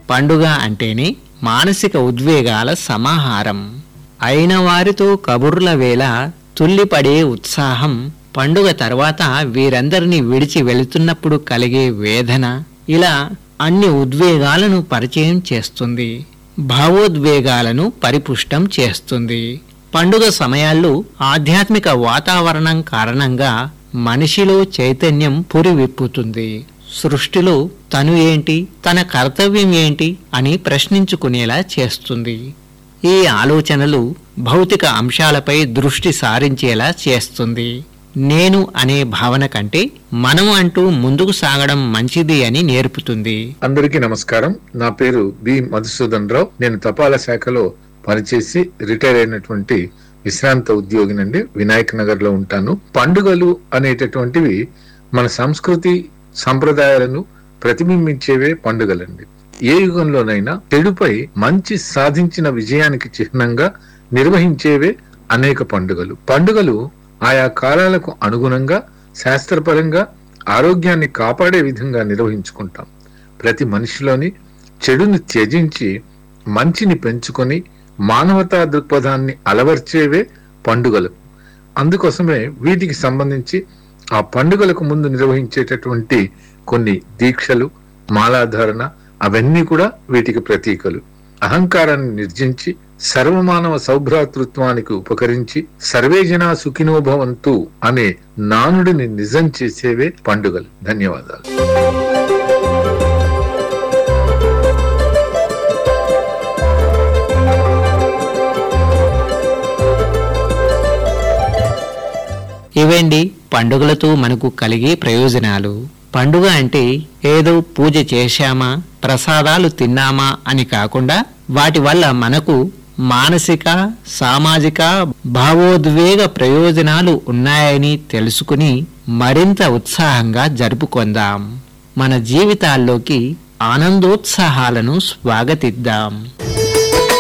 పండుగ అంటేనే మానసిక ఉద్వేగాల సమాహారం అయిన వారితో కబుర్ల వేళ తుల్లిపడే ఉత్సాహం పండుగ తర్వాత వీరందరినీ విడిచి వెళుతున్నప్పుడు కలిగే వేదన ఇలా అన్ని ఉద్వేగాలను పరిచయం చేస్తుంది భావోద్వేగాలను పరిపుష్టం చేస్తుంది పండుగ సమయాల్లో ఆధ్యాత్మిక వాతావరణం కారణంగా మనిషిలో చైతన్యం పురివిప్పుతుంది సృష్టిలో తను ఏంటి తన కర్తవ్యం ఏంటి అని ప్రశ్నించుకునేలా చేస్తుంది ఈ ఆలోచనలు భౌతిక అంశాలపై దృష్టి సారించేలా చేస్తుంది నేను అనే భావన కంటే మనం అంటూ ముందుకు సాగడం మంచిది అని నేర్పుతుంది అందరికీ నమస్కారం నా పేరు బి మధుసూదన్ రావు నేను తపాలా శాఖలో పనిచేసి రిటైర్ అయినటువంటి విశ్రాంత ఉద్యోగినండి వినాయక్ నగర్ లో ఉంటాను పండుగలు అనేటటువంటివి మన సంస్కృతి సంప్రదాయాలను ప్రతిబింబించేవే పండుగలండి ఏ యుగంలోనైనా చెడుపై మంచి సాధించిన విజయానికి చిహ్నంగా నిర్వహించేవే అనేక పండుగలు పండుగలు ఆయా కాలాలకు అనుగుణంగా శాస్త్రపరంగా ఆరోగ్యాన్ని కాపాడే విధంగా నిర్వహించుకుంటాం ప్రతి మనిషిలోని చెడుని త్యజించి మంచిని పెంచుకొని మానవతా దృక్పథాన్ని అలవర్చేవే పండుగలు అందుకోసమే వీటికి సంబంధించి ఆ పండుగలకు ముందు నిర్వహించేటటువంటి కొన్ని దీక్షలు మాలాధారణ అవన్నీ కూడా వీటికి ప్రతీకలు అహంకారాన్ని నిర్జించి సర్వమానవ సౌభ్రాతృత్వానికి ఉపకరించి సర్వే జనా సుఖినోభవంతు అనే నానుడిని నిజం చేసేవే పండుగలు ధన్యవాదాలు ఇవండి పండుగలతో మనకు కలిగే ప్రయోజనాలు పండుగ అంటే ఏదో పూజ చేశామా ప్రసాదాలు తిన్నామా అని కాకుండా వాటి వల్ల మనకు మానసిక సామాజిక భావోద్వేగ ప్రయోజనాలు ఉన్నాయని తెలుసుకుని మరింత ఉత్సాహంగా జరుపుకొందాం మన జీవితాల్లోకి ఆనందోత్సాహాలను స్వాగతిద్దాం